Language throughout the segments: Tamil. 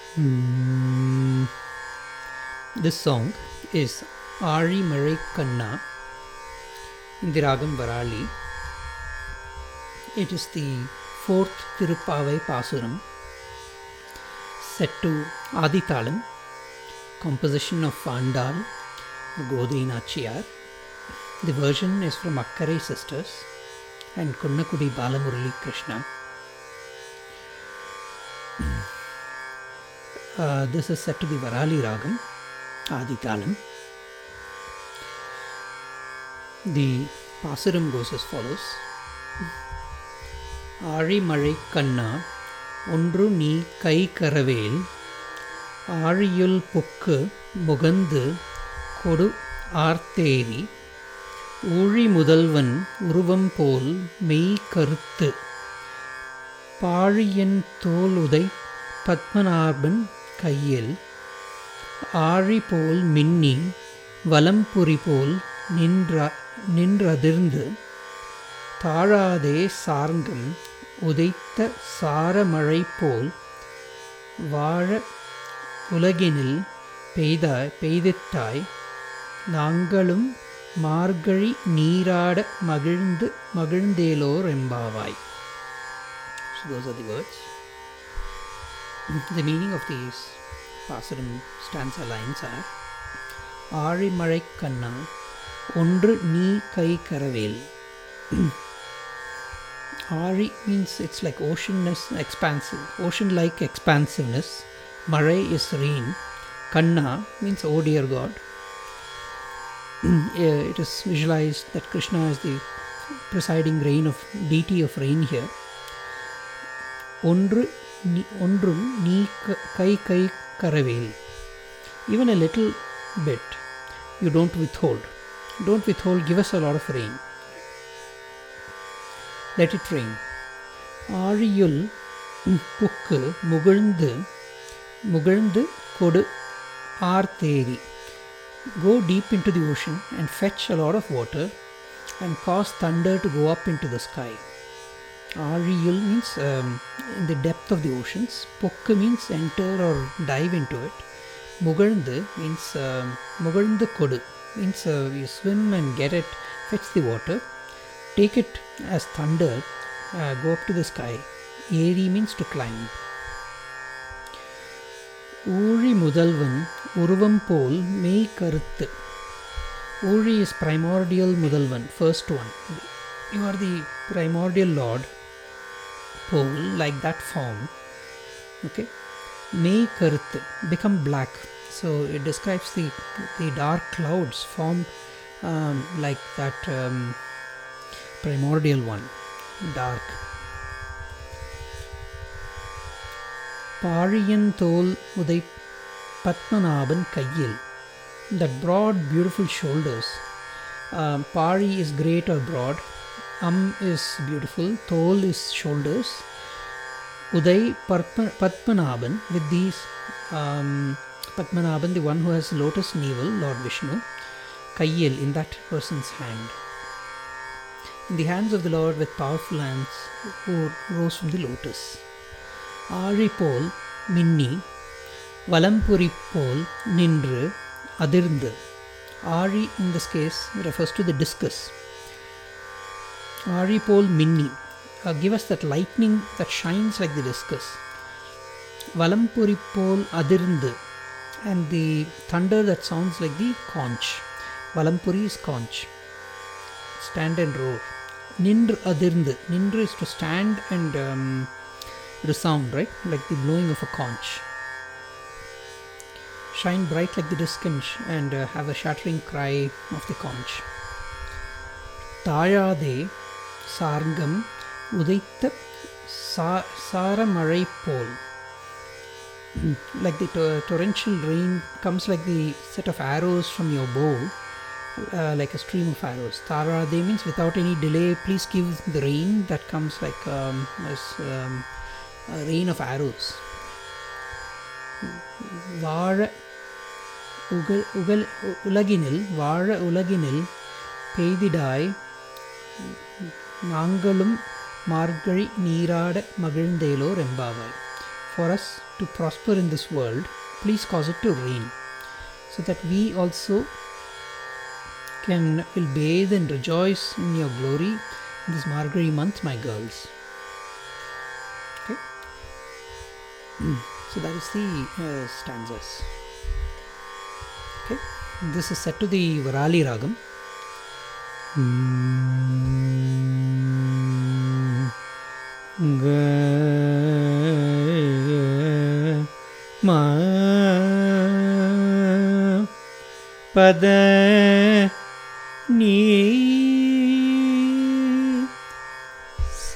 Mm, this song is Ari Marai Kanna in the Ragam Varali. It is the fourth Tirupavai Pasuram set to Aditalam, composition of Andal, Godri Nachiyar. The version is from Akkare Sisters and Kunnakudi Balamurali Krishna. Uh, this is set to the Varali Ragam, Aditalam. The Pasuram goes as follows ஆழிமழை கண்ணா ஒன்று நீ கை கரவேல் ஆழியுள் புக்கு முகந்து கொடு ஆர்த்தேரி ஊழி முதல்வன் உருவம் போல் மெய் கருத்து பாழியன் தோல் உதை பத்மநாபன் கையில் ஆழி போல் மின்னி வலம்புரி போல் நின்ற நின்றதிர்ந்து தாழாதே சார்ங்கம் உதைத்த சாரமழை போல் வாழ உலகினில் பெய்தாய் பெய்திட்டாய் நாங்களும் மார்கழி நீராட மகிழ்ந்து மகிழ்ந்தேலோர் எம்பாவாய் So those are the words. The meaning of these Pasuram stanza lines are ஆழிமழை கண்ணா ஒன்று நீ கை கரவேல் Ari means it's like oceanness, expansive, ocean-like expansiveness. Marai is rain. Kanna means oh dear God. it is visualized that Krishna is the presiding reign of deity of rain here. ஒன்று நீ ஒன்றும் நீ கை கை கரவேல் even a little bit you don't withhold don't withhold give us a lot of rain let it rain ஆழியுள் புக்கு முகிழ்ந்து முகிழ்ந்து கொடு ஆர்த்தேரி go deep into the ocean and fetch a lot of water and cause thunder to go up into the sky Ariyul means um, in the depth of the oceans. Pukka means enter or dive into it. Mugarndu means um, Mugarndu Kodu means uh, you swim and get it, fetch the water, take it as thunder, uh, go up to the sky. Eri means to climb. ஊழி முதல்வன் உருவம் போல் மெய் கருத்து ஊழி is primordial Mudhalvan first one you are the primordial lord pole like that form okay may karuthu become black so it describes the the dark clouds formed um, like that um, primordial one dark பாழியன் தோல் உதை பத்மநாபன் கையில் that broad beautiful shoulders um, pari is great or broad Am is beautiful, Tol is shoulders. Uday Parpa- Padmanabhan with these um, Padmanabhan, the one who has lotus navel, Lord Vishnu, Kayil in that person's hand. In the hands of the Lord with powerful hands who rose from the lotus. Ari Pol Minni Valampuri Pol Nindru Adirndu. Ari in this case refers to the discus. Aripol Minni. Uh, give us that lightning that shines like the discus. Valampuri Pol Adirndu. And the thunder that sounds like the conch. Valampuri is conch. Stand and roar. Nindr Adirndu. Nindr is to stand and um, resound, right? Like the blowing of a conch. Shine bright like the disc and, sh- and uh, have a shattering cry of the conch. தாழாதே சார்கம் உதைத்த சா சாரமழை போல் like the to- torrential rain comes like the set of arrows from your bow uh, like a stream of arrows tarade means without any delay please give the rain that comes like um, as, um, a rain of arrows வாழ உகல் உகல் உலகினில் வாழ உலகினில் பெய்திடாய் நாங்களும் மார்கழி நீராட மகிழ்ந்தேலோர் எம்பாவாய் for us to prosper in this world, please cause it to rain so that we also can will bathe and rejoice in your glory in this Margary month, my girls. Okay. So that is the uh, stanzas. Okay. This is set to the Varali Ragam. ಮ ಪದ ನೀ ಸ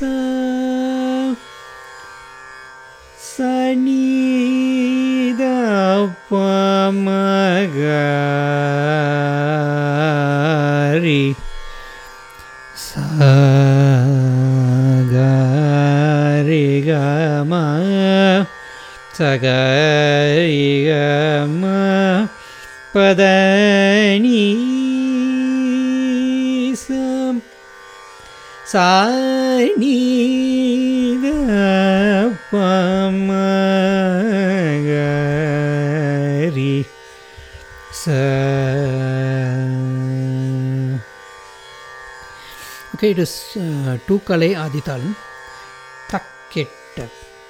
ಸನೀದ ಪಮಗಾರಿ ಸಗರಿ ಗಮ ಸಗರಿ ಗಮ ಪದನಿ ಸಂ ಸಾನಿದ ಪಮಗರಿ ಸ Okay, it is uh, two Kale Aditalan. Takketta.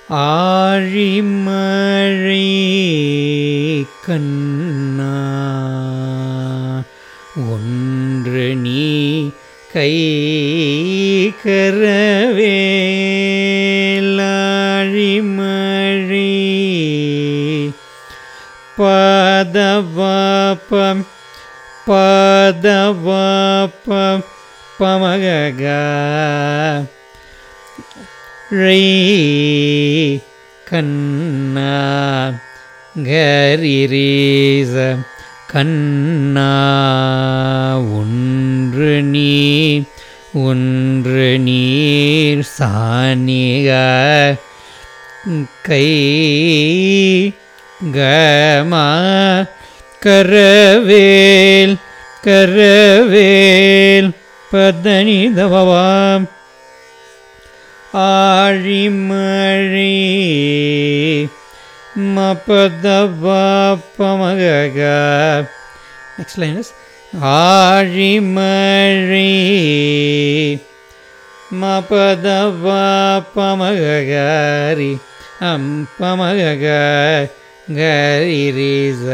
ஆழிமழை கண்ணா ஒன்று நீ கை கரவேலாழிமழை பதவாப்பம் பதவாப்பம் பமகக ரை கண்ணா கரிரீச கண்ணா ஒன்று நீ ஒன்று நீர் சாணிக கை கமா கரவேல் கரவேல் பதனிதவாம் ஆழிமழை மபதவாப்பமக Next line is ஆழிமழை மபதவாப்பமகரி அம்பமக கரிரீச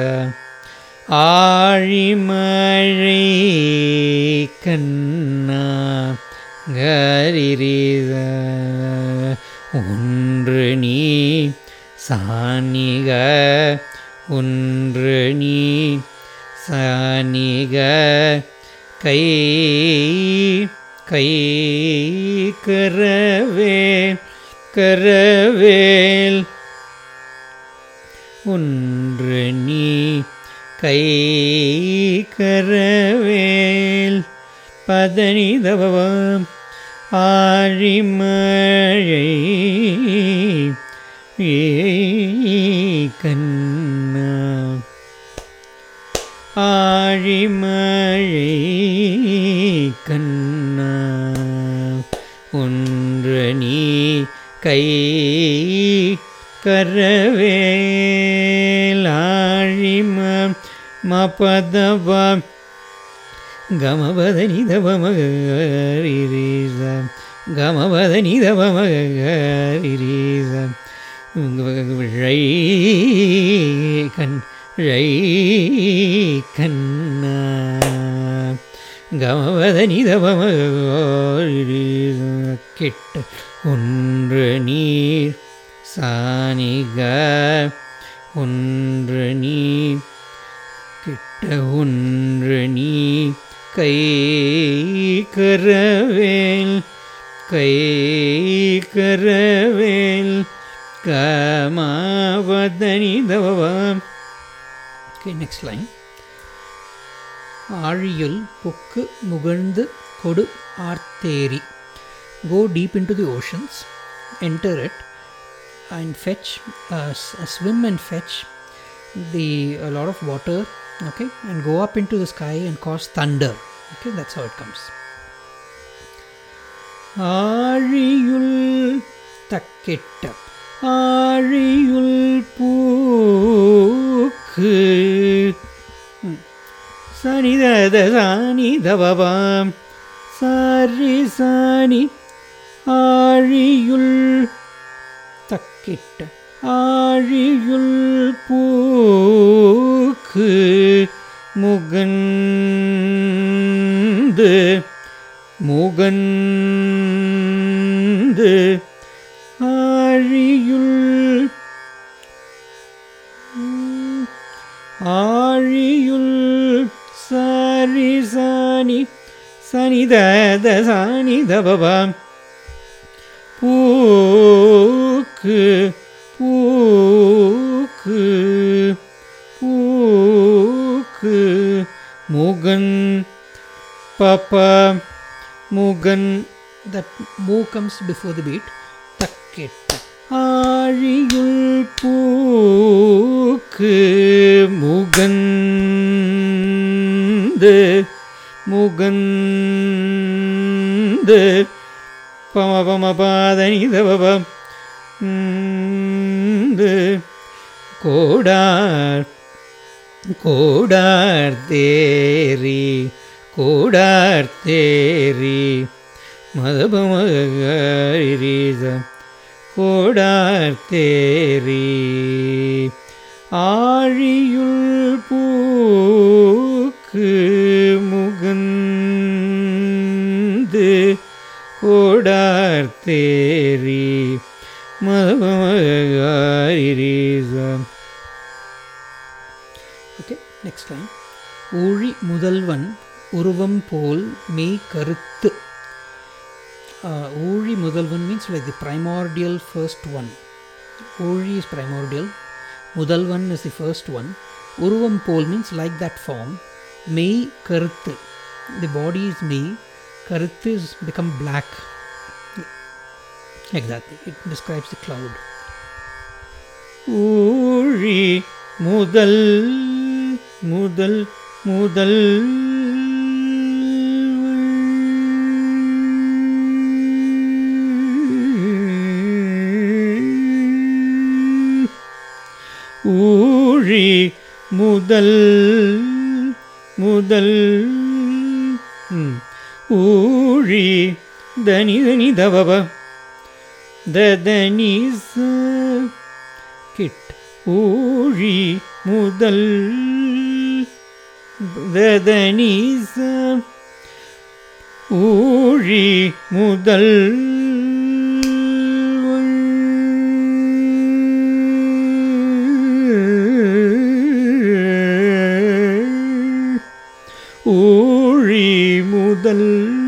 ஆழிமழை கண்ணா கரிரீச ஒன்று நீ சாணிக ஒன்று நீ சாணிக கை கை கரவேல் கரவேல் ஒன்று நீ கை கரவேல் பதனிதவம் ஆழிமழை கண்ணா ஆழிமழை கண்ணா ஒன்று நீ கை கரவேலாழிம மபதவ கமபதனிதவமகரிரீச கமபதனிதவமகரிரீச ழை கண் ழை கண்ணா கமபதனிதவமகரிரீச கெட்ட ஒன்று நீர் சாணிக ஒன்று நீ கிட்ட ஒன்று நீ கை கரவேல் கை கரவேல் கமாவதனிதவம் Okay, next line. ஆழியுள் புக்கு முகழ்ந்து கொடு ஆர்த்தேரி go deep into the oceans enter it and fetch uh, s- swim and fetch the a lot of water okay and go up into the sky and cause thunder okay that's how it comes ஆழியுள் takketta ஆழியுள் சாணி தத சாணி தவவாம் சாரி சாணி ஆழியுள் தக்கிட்ட ஆழியுள் பூக்கு முகந்து முகந்து ஆழியுள் உம், ஆழியுள் சாரி சாணி சனி தத சாணி தபபாம் பூக்கு பூக்கு பூக்கு முகன் பாப்பா முகன் that mo comes before the beat தக்கிட்ட ஆழியுள் பூக்கு முகந்து முகந்து பம பம பாதனி தவபம் கோடார் கோடார் தேரி கோடார் தேரி மதபமகரித கோடார் தேரி ஆழியுள் பூக்கு முகந்து கோடார் தேரி மதபமகரித ஓகே நெக்ஸ்ட் லைன் ஊழி முதல்வன் உருவம் போல் மெய் கருத்து uh, ஊழி முதல்வன் means like the primordial first one ஊழி is primordial Mudhalvan is the first one உருவம் போல் means like that form மெய் கருத்து the body is மெய் கருத்து is become black exactly it describes the cloud ஊழி முதல் முதல் முதல் ஊழி முதல் முதல் ம். ஊழி தனி தனி தவப ததனி ச கிட் ஊழி முதல் ததனீச ஊழி முதல் ஊழி முதல்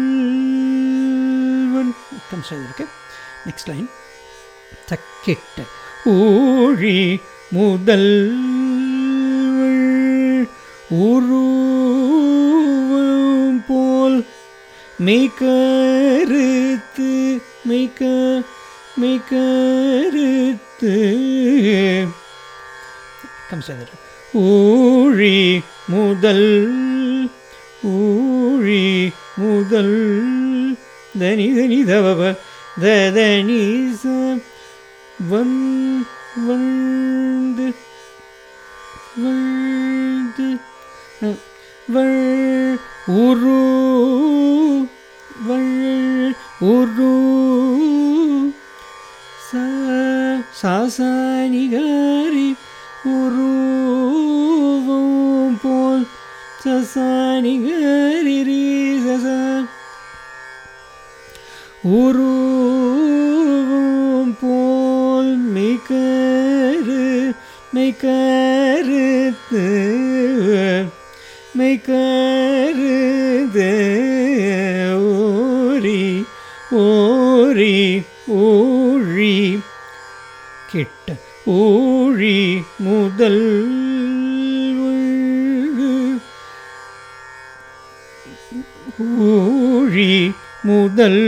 comes right okay next line தக்கிட்ட ஊழி முதல் உருவம் போல் மெய்கருத்து மெய்க மெய்கருத்து comes right ஊழி முதல் ஊழி முதல் தனி தனி தவப ததனி ச வந் வந்து வந்து அஹ், வள் உரு வள் உரு சா சாசானிகாரி உருவம் போல் சசானிகாரி ரீ சசா உருவம் போல் மெய்கரு மெய்கருத்து மெய்கருது ஓரி ஓரி ஊழி கிட்ட ஊழி முதல் ஊழி முதல்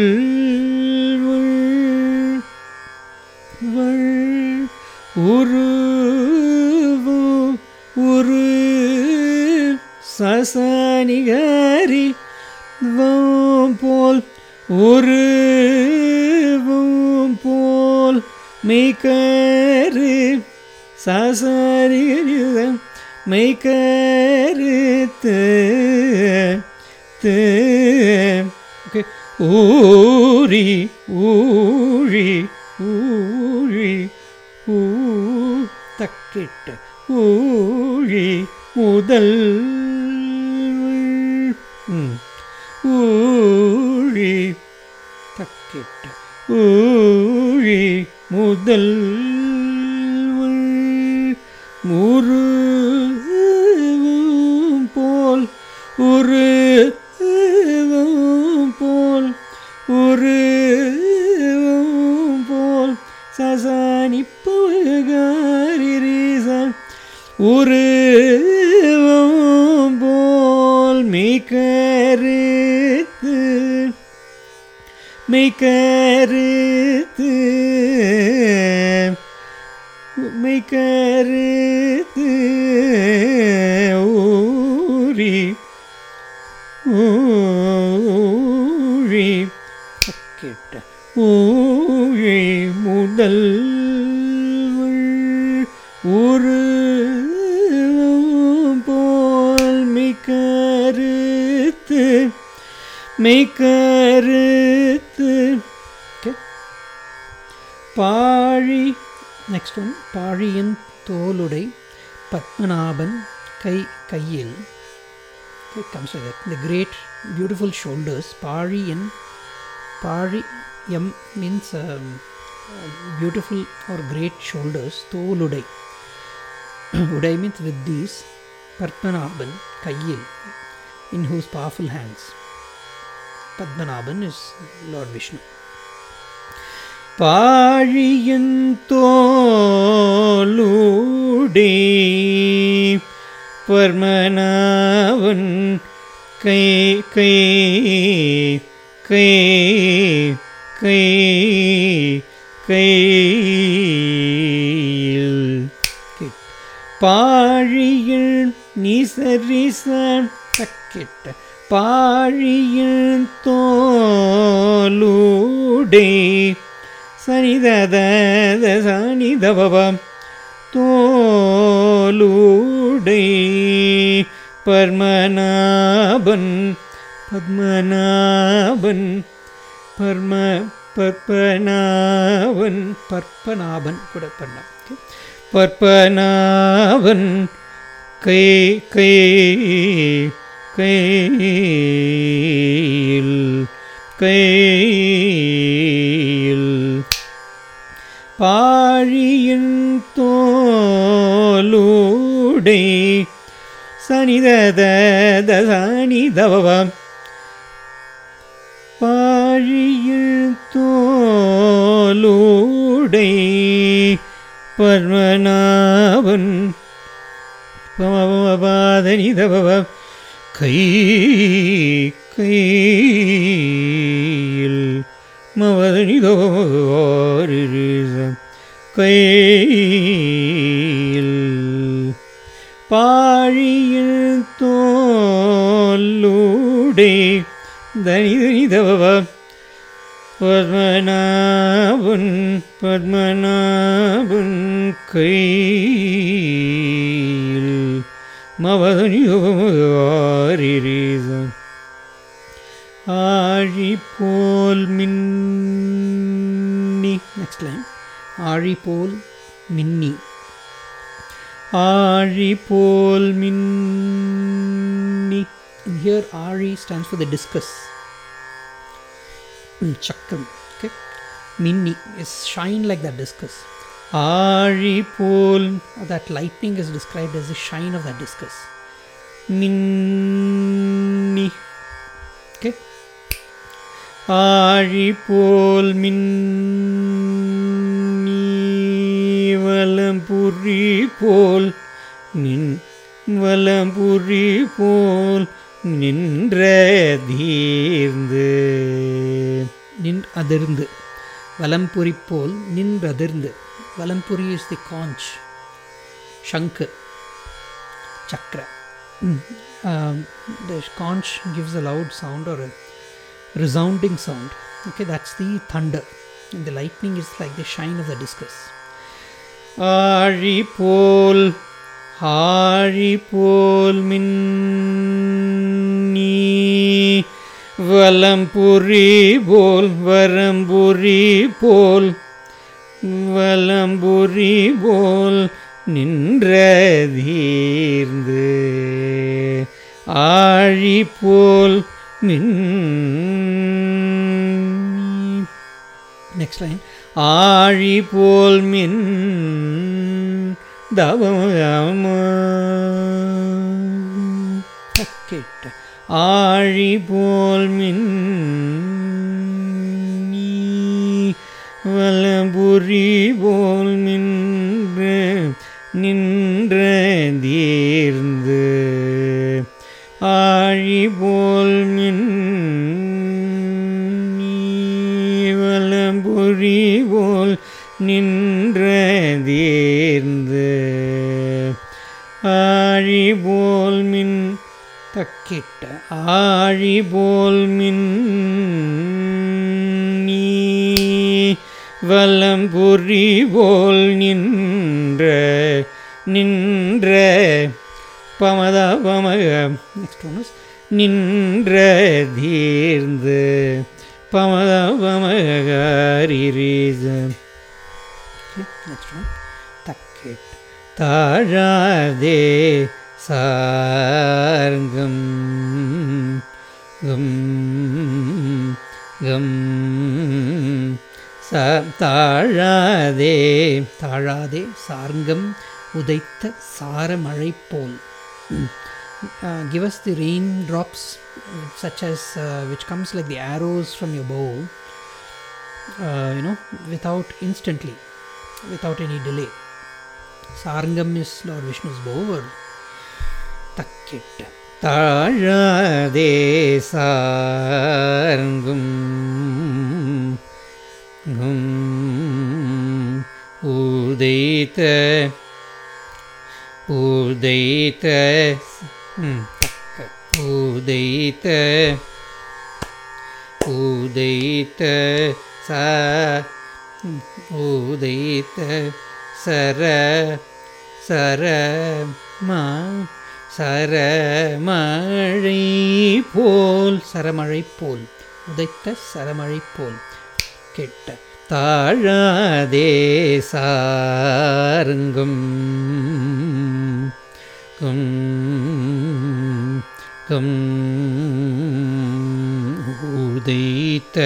உரு உரு சசனிகாரி வம் போல் உருவம் போல் மெய்கரு சசரிகரித மெய் கருத்து து ஓகே ஊரி ஊழி ஊழி ஊ தக்கிட்ட ஊழி முதல் ம். ஊழி தக்கிட்ட ஊழி முதல் முரு போல் ஒரு போல் ஒரு போல் சசானி பவகாரிரீசன் ஒரு போல் மிகருத்து மெய்கருத்து மெய்கருத்து ஊரி ஊழி தக்கிட்ட ஊழி முதல் ஒரு போல் மிகருத்து மெய்கருத்து Okay. பாழி நெக்ஸ்ட் ஒன் பாழியின் தோலுடை பத்மநாபன் கை கையில் Okay, comes like that. The great beautiful shoulders பாழி in பாழி எம் means um, uh, beautiful or great shoulders தோலுடை உடை means with these பத்மநாபன் கையில் in whose powerful hands Padmanabhan is Lord Vishnu. பாழியின் தோலூடே பர்மனாவன் கை கை கை கை கையில் பாழியில் நிசரிசன் தக்கிட்ட பாழியில் தோலூடே சனிதத சனிதபவம் தோலூடை பர்மநாபன் பத்மநாபன் பர்ம பற்பனாவன் பற்பநாபன் கூட பண்ணலாம் Okay. பற்பனாவன் கை கை கையில் கையில் பாழியின் தோலூடை சனிதத சனிதவம் பாழியில் தோலூடை பர்மநாபன் பாதனிதவ கை கையில் மவதனிதோரிசம் கையில் பாழியில் தோல்லூடே தனிதனிதவ பத்மநாபன் பத்மநாபன் கையில் மவதனியோரிரீசம் ஆழி போல் மின்னி Next line. ஆழி போல் மின்னி ஆழி போல் மின்னி And here Ari stands for the discus. Mm, Chakram. Okay. Minni is shine like that discus. ஆழி போல் That lightning is described as the shine of that discus. மின்னி Okay. ஆழி போல் மின்னி வலம்புரி போல் நின் வலம்புரி போல் நின்ற தீர்ந்து நின் அதிர்ந்து வலம்புரி போல் நின்றதிர்ந்து வலம்புரி is the conch shanku chakra Mm. um, the conch gives a loud sound or a resounding sound okay that's the thunder and the lightning is like the shine of the discus ஆழி போல் ஆழி போல் மின் வலம்புரி போல் வரம்புரி போல் வலம்புரி போல் நின்றதீர்ந்து ஆழி போல் மின் Next line. ஆழி போல் மின் தவம Takket. ஆழி போல் மின் வலபுரி போல் நின்ற நின்ற தீர்ந்து ஆழி போல் மின் வலபுரி போல் நின்ற தீர்ந்து ஆழி போல் மின் Takket. ஆழி போல் மின் வலம்புரி போல் நின்ற நின்ற பமத பமக Next one is நின்ற தீர்ந்து பமத பமகரிரீச okay. Next one. Takket. தாழாதே சார்கம் கம் கம் ச தாழாதே தாழாதே சார்ங்கம் உதைத்த சாரமழை போல் uh, give us the raindrops uh, such as uh, which comes like the arrows from your bow uh, you know without instantly without any delay sarangam is lord vishnu's bow or takket தாழாதே சார்கும் கும் உதைத்த உதைத்த ம், உதைத்த உதைத்த ச ம், உதைத்த சர சர மா சரமழை போல் சரமழை போல் உதைத்த சரமழை போல் கெட்ட தாழாதே சாருங்கும் கும் கும் உதைத்த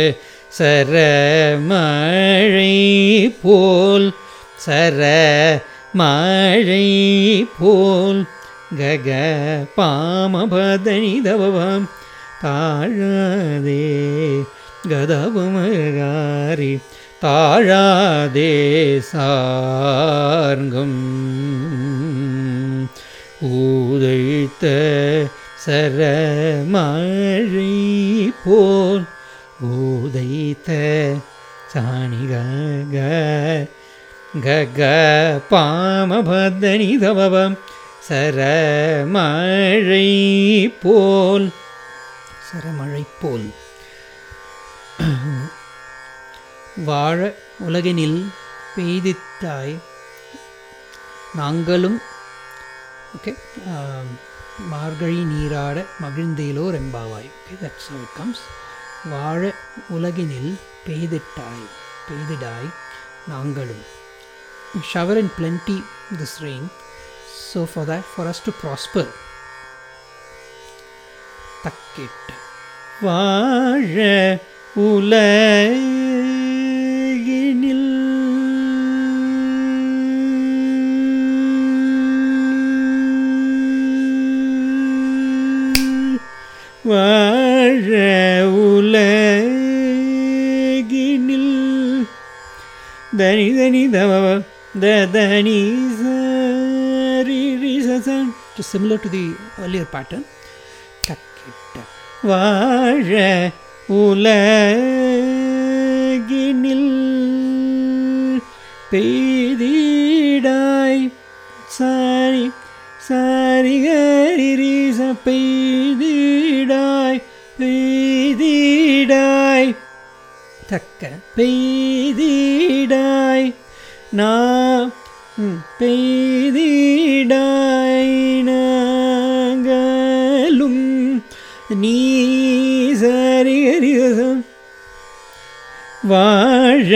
சரமழை போல் சர மழை போல் கக பாமபதனிதவம் தாழாதே கதவமகாரி தாழாதே சார்கும் ஊதைத்த சரமழை போல் ஊதைத்த சாணிக கக பாமபதனிதவம் சரமழை போல் சரமழை போல் வாழ உலகினில் பெய்தித்தாய் நாங்களும் ஓகே மார்கழி நீராட மகிழ்ந்தேலோர் எம்பாவாய் okay that's how it comes வாழ உலகினில் பெய்திட்டாய் பெய்திடாய் நாங்களும் shower in plenty this rain so for that for us to prosper தக்கிட்ட வாழ உலகினில் வாழ உலகினில் தனி தனி தவ தனி சரி ரி ச ச. which is similar to the earlier pattern தக்கிட்ட வாழ உலகினில் பெய்திடாய் சாரி சாரி கரிச பெய்திடாய் பெய்திடாய் தக்க பெய்திடாய் நா ம் பெய்திடாய் நாங்களும் நீ சரிகரிதம் வாழ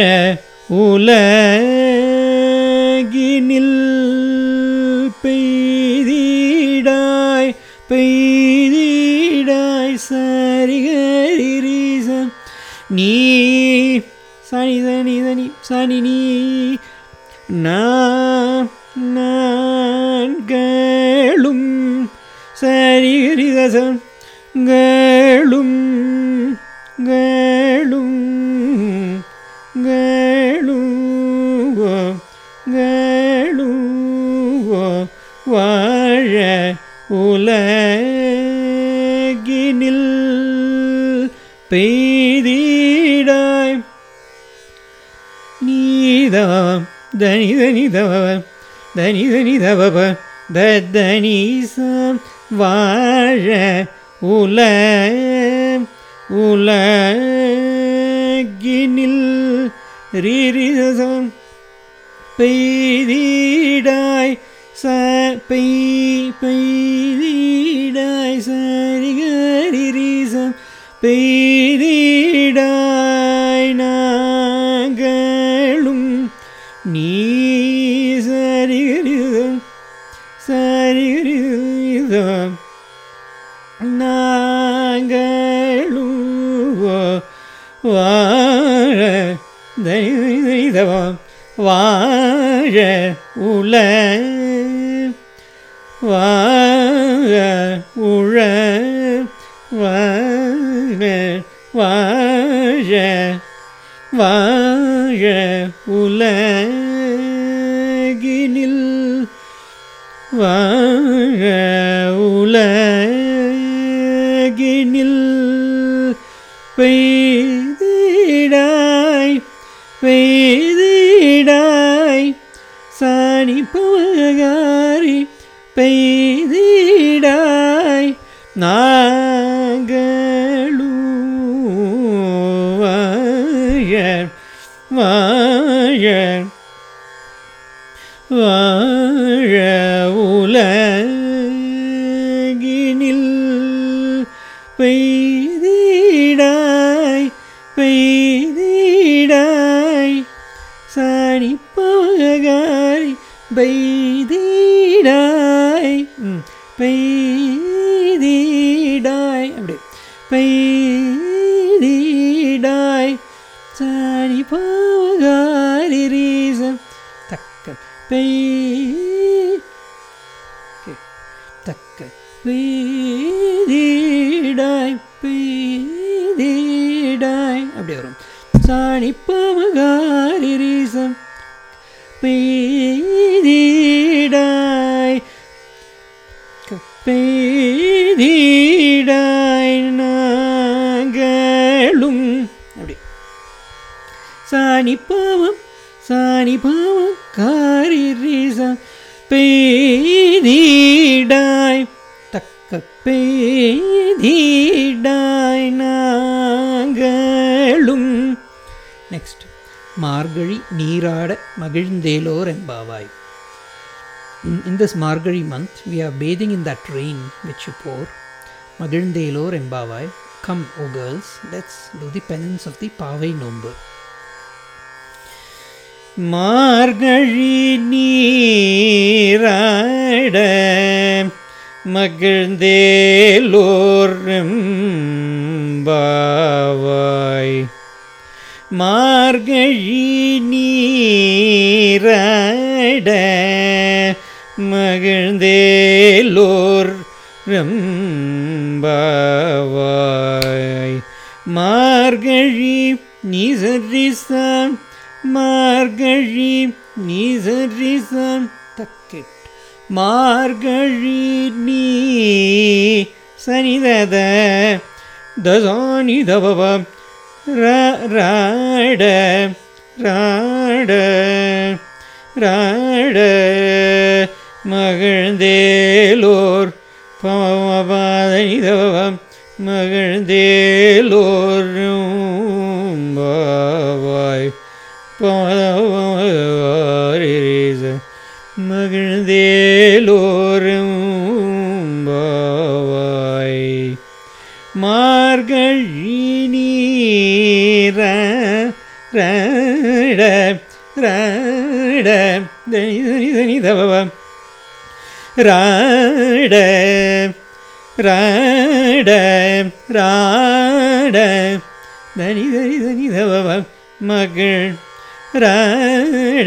உலகினில் பெய்திடாய் பெய்திடாய் சரிகரிசம் நீ சனி சனி சனி சனி நீ நான் நான்களும் சரிகரிதசம் களும் களும் களும் களும் வாழ உலகினில் பெய்திடாய் நீதவம் தனி தனி தவம் தனி தனி தவப தனி சம் வாழ உல உலகினில் ரீரிசம் பெய்திடாய் ச பெய் பெய்திடாய் சரிகரிசம் பெய்திடாய் நாங்களும் நீ சரிகரிதம் சரிகரிதம் நாங்களும் வாழ தைதவம் வாழ உல வாழ உழ வாழ வாழ வாழ உலகினில் வாழ உலகினில் பெய்திடாய் பெய்திடாய் சாணி பவகாரி பெய்திடாய் நாங்களும் வாழ வாழ வாழ உலகினில் பெய்திடாய் பெய்திடாய் சாணி பவகாரி பெய்திடாய் ம், பெய்திடாய் அப்படி பெய்திடாய் சாணி பவகாரி ரீசம் தக்க பெய் ஓகே. தக்க பெய்திடாய் பெய்திடாய் அப்படி வரும் சாணி பவகாரி ரீசம் பெய்திடாய் க- பெய்திடாய் நாங்களும் அப்படி சாணி பாவம் சாணி பாவம் காரி ரீசா பெய்திடாய் தக்க பெய்திடாய் நாங்களும் நெக்ஸ்ட் மார்கழி நீராட மகிழ்ந்தேலோர் எம்பாவாய் In, in this Margari month, we are bathing in that rain which you pour. Magilndelor Embavai. Come, O girls, let's do the penance of the Pavai Nombu. மார்கழி நீராட மகிழ்ந்தேலோர் பாவாய் மார்கழி நீராட மகிழ்ந்தேலோர் ரம்பாவாய் மார்கழி நீசரிசாம் மார்கழி நீசரிசாம் தக்கிட் மார்கழி நீ சனிதத தசானி தபபம் ராட ராட ராட மகிழ்ந்தேலோர் பமபாதனி தபம் மகிழ்ந்தேலோர் பாவாய் பமரீச மகிழ்ந்தேலோரும் பாவாய் மார்கழி நீர ரட ரட தனி தனி தனி தவ ராட ராட ராட தனி தனி தனி தவ மகிழ் ராட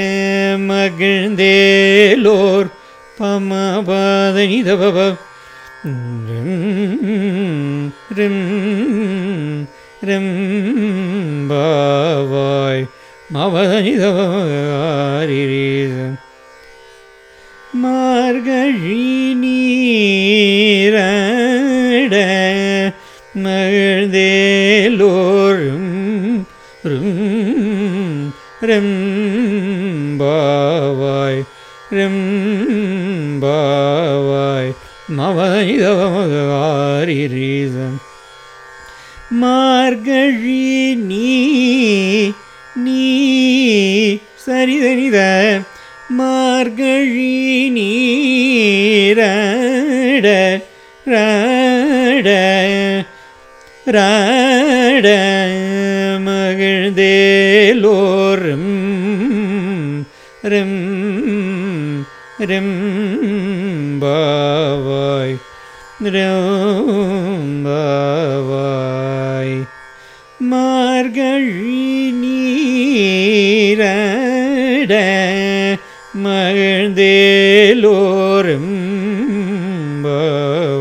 மகிழ்ந்தேலோர் பமபாதனி தவ ரிம் ரிம் பாவாய் மவதனி தவரீசம் மார்கழி நீரட மகிழ்ந்தேலோரும் ரும் ரெம்பாவாய் ரெம்பாவாய் மவனிதவமகாரிரீசம் மார்கழி நீ நீ சரிதனித மார்கழி நீரட ராட ராட மகிழ்ந்தேலோரும் ரிம் ரிம் பாவாய் பாவாய் மார்கழி நீரட மகிழ்ந்தேலோரும் பாவாய்